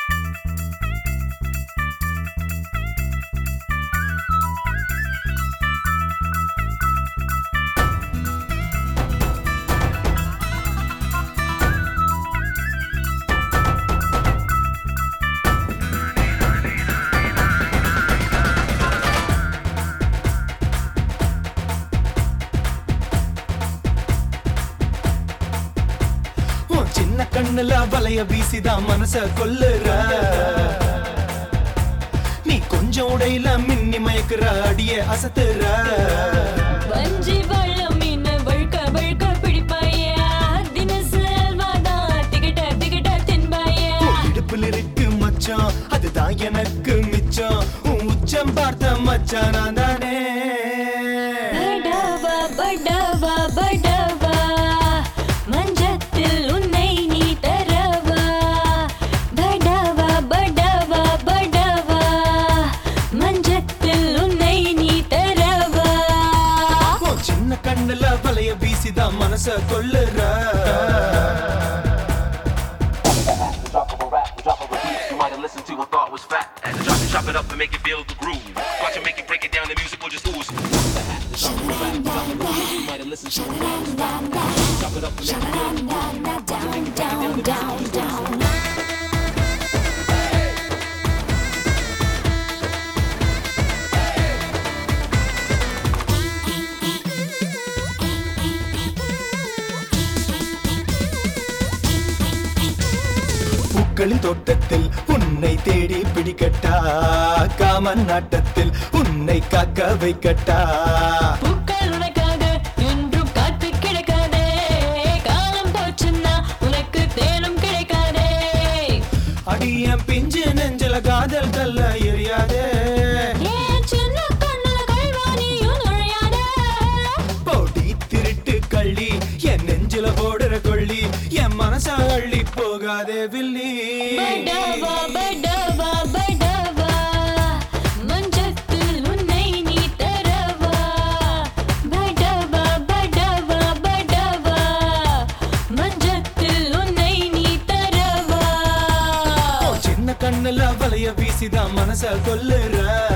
உன் சின்ன கண்ணுல வலைய வீசிதான் மனச கொல்லுற நீ கொஞ்சம் உடையில மின்னி மயக்குற அடிய அசத்துற வஞ்சி வள்ளம் மீன் வழுக்க வழுக்க பிடிப்பாயா தினசு அல்வாதா திகிட்ட திகிட்ட தின்பாயா உன் இடுப்பில் இருக்கு மச்சான் அதுதான் எனக்கு மிச்சம் உன் உச்சம் பார்த்த மச்சான் நான் தானே படவா படவா படவா மஞ்சத்தில் உன்னை நீ தரவா படவா படவா படவா மஞ்சத்தில் உன்னை நீ தரவா உன் சின்ன கண்ணுல வலைய வீசிதான் மனச கொல்லுற drop of a rap, the drop of a beat you might have listened to and thought was fat. Had to drop it, chop it up and make it feel the groove. Watch it, make it break it down, the music will just ooze. The drop of a rap, the drop of a beat you might have listened to and thought was fat. Chop it up and make it feel the groove. Watch it, make it break it down, the music will just ooze. பூக்களின் தோட்டத்தில் உன்னை தேடி பிடிக்கட்டா common நாட்டத்தில் உன்னை காக்க வைக்கட்டா பூக்கள் உனக்காக என்றும் காத்து கிடக்காதே காலம் போச்சுன்னா உனக்கு தேனும் கிடைக்காதே அடிய பிஞ்சு நெஞ்சல காதல் கல்ல எரியாதே ஏன் சின்ன கண்ணுல கல்வாணியும் நுழையாதே போடி திருட்டு கள்ளி என் நெஞ்சில போடுற கொள்ளி என் மனச அள்ளி போகாதே வில்லி படவா படவா படவா மஞ்சத்தில் உன்னை நீ தரவா படவா படவா படவா மஞ்சத்தில் உன்னை நீ தரவா உன் சின்ன கண்ணுல வலைய வீசிதான் மனச கொல்லுற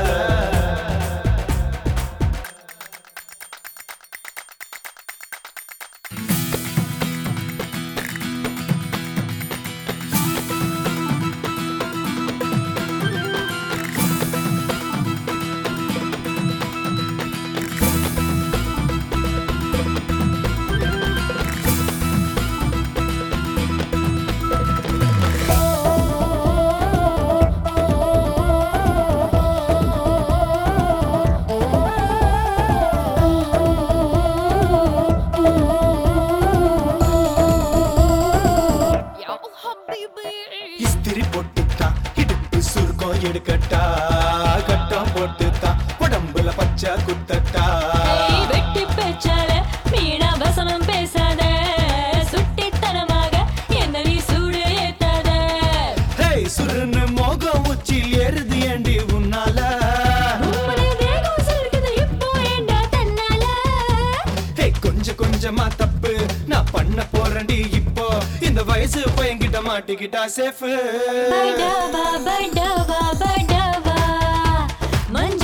இஸ்திரி போட்டுத்தான் இடுப்பு சுருக்கம் எடுக்கட்டா கட்டம் போட்டுத்தான் உடம்புல பச்சை குத்தட்டா ஏய், வெட்டி பேச்சால வீணா வசனம் பேசாத சுட்டித்தனமாக என்ன நீ சூடு ஏத்தாத ஹேய் சுருன்னு மோகம் உச்சில் ஏறுது ஏண்டி உன்னால உம்முடைய வேகம் சிலிர்க்குது இப்போ ஏண்டா தன்னால ஹேய் கொஞ்சம் கொஞ்சமா தப்பு நான் பண்ண போறேன்டி இப்போ இந்த வயசு பையன்கிட்ட மாட்டிக்கிட்டா சேஃபு படவா படவா படவா மஞ்ச